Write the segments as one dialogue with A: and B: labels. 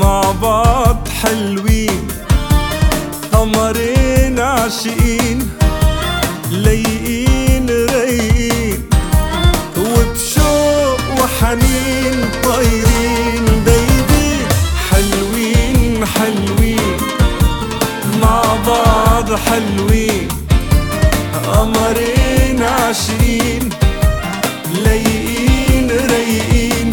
A: مع بعض حلوين قمرين عاشقين لايقين رايقين وبشوق وحنين طايرين دايبين حلوين حلوين مع بعض حلوين قمرين عاشقين لايقين رايقين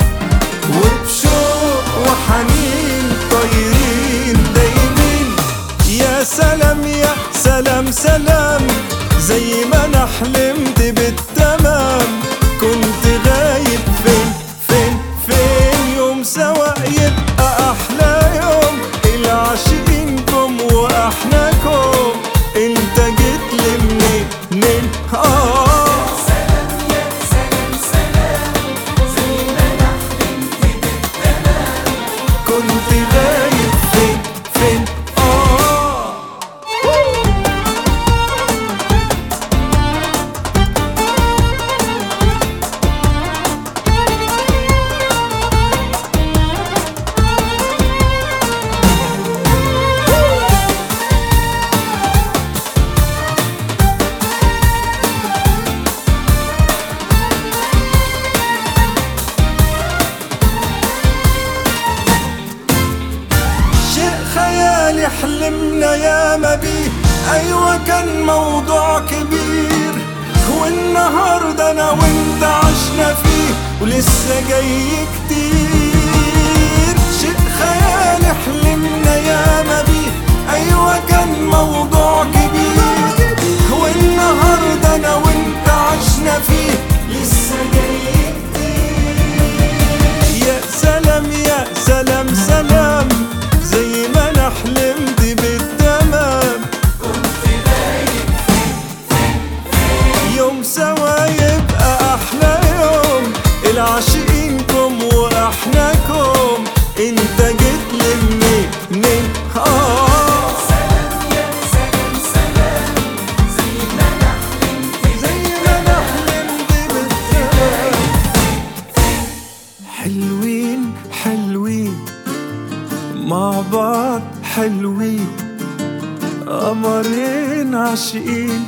A: وبشوق وحنين طايرين دايمين يا سلام يا سلام سلام زي ما انا حلمت بالتمام كنت غايب فين فين فين يوم سوا يبقى احلى يوم العاشقينكم واحناكم انت جيت لي منين منين اه كنت غايب فين فين اه شيء خيالي حلمنا ياما بيه ايوه كان موضوع كبير والنهارده انا وانت عشنا فيه ولسه جاي كتير شيء خيالي حلمنا ياما بيه ايوه كان موضوع كبير والنهارده انا وانت عشنا فيه لسه جاي كتير يا سلام يا سلام سلام زي ما انا حلمت بالتمام يوم سوا يبقى احلى يوم العاشقينكم واحناكم انت جيت لي منين منين اه زي ما انا حلمت بالتمام حلوين حلوين مع بعض حلوين قمرين عاشقين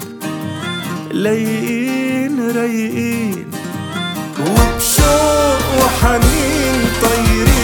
A: لايقين رايقين وبشوق وحنين طايرين